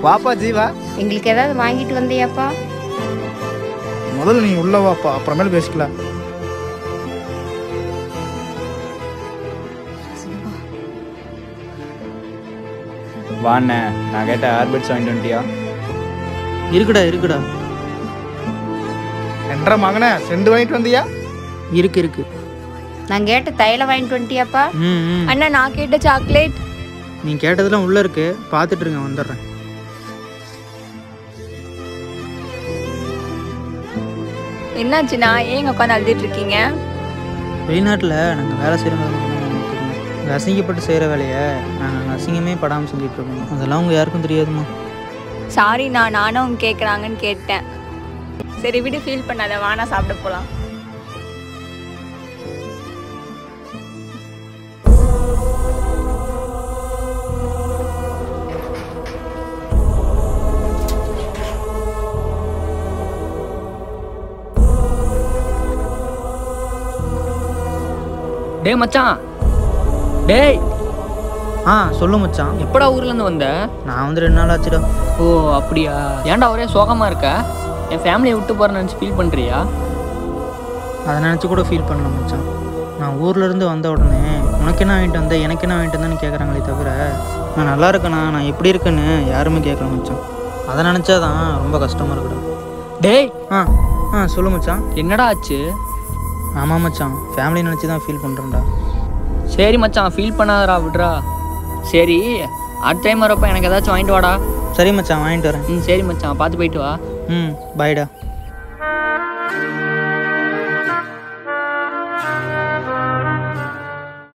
வாப்பா ஜீவா எங்களுக்கு ஏதாவது வாங்கிட்டு வந்தியாப்பா முதல்ல நீ உள்ள வாப்பா அப்புறமேல பேசிக்கலாம் வாண்ணே நான் கேட்ட ஏர்பட்ஸ் வாங்கிட்டு வந்துட்டியா இருக்குடா இருக்குடா என்ற மகனே செண்டு வாங்கிட்டு வந்தியா இருக்கு இருக்கு நான் கேட்ட தைல வாங்கிட்டு வந்துட்டியாப்பா ம் ம் அண்ணா நான் கேட்ட சாக்லேட் நீ கேட்டதெல்லாம் உள்ள இருக்கு பார்த்துட்டு இருங்க வந்துடுறேன் என்னாச்சுண்ணா ஏங்க உட்காந்து அழுதுட்டு இருக்கீங்க வெளிநாட்டில் நாங்கள் வேலை செய்கிறவங்க நாங்கள் அசிங்கப்பட்டு செய்கிற வேலையை நாங்கள் அசிங்கமே படாமல் செஞ்சுட்டு இருக்கோம் அதெல்லாம் உங்க யாருக்கும் தெரியாதுமா சாரிண்ணா நானும் அவங்க கேட்குறாங்கன்னு கேட்டேன் சரி விடு ஃபீல் பண்ணாத வானா சாப்பிட போகலாம் டேய் மச்சான் டேய் ஆ சொல்லு மச்சான் எப்படா ஊர்ல இருந்து வந்த நான் வந்து ரெண்டு நாள் ஆச்சுடா ஓ அப்படியா ஏன்டா ஒரே சோகமா இருக்க என் ஃபேமிலியை விட்டு போறேன்னு நினச்சி ஃபீல் பண்றியா அதை நினச்சி கூட ஃபீல் பண்ணல மச்சான் நான் ஊர்ல இருந்து வந்த உடனே உனக்கு என்ன வாங்கிட்டு வந்த எனக்கு என்ன வாங்கிட்டு வந்தேன்னு கேட்குறாங்களே தவிர நான் நல்லா இருக்கேனா நான் எப்படி இருக்கேன்னு யாருமே கேட்கல மச்சான் அதை நினச்சாதான் ரொம்ப கஷ்டமாக இருக்குடா டேய் ஆ ஆ சொல்லு மச்சான் என்னடா ஆச்சு ஆமாம் மச்சான் ஃபேமிலி நினச்சி தான் ஃபீல் பண்ணுறேன்டா சரி மச்சான் ஃபீல் பண்ணாதடா விட்றா சரி அடுத்த டைம் வரப்ப எனக்கு ஏதாச்சும் வாங்கிட்டு வாடா சரி மச்சான் வாங்கிட்டு வரேன் ம் சரி மச்சான் பார்த்து போயிட்டு வா ம் பாய்டா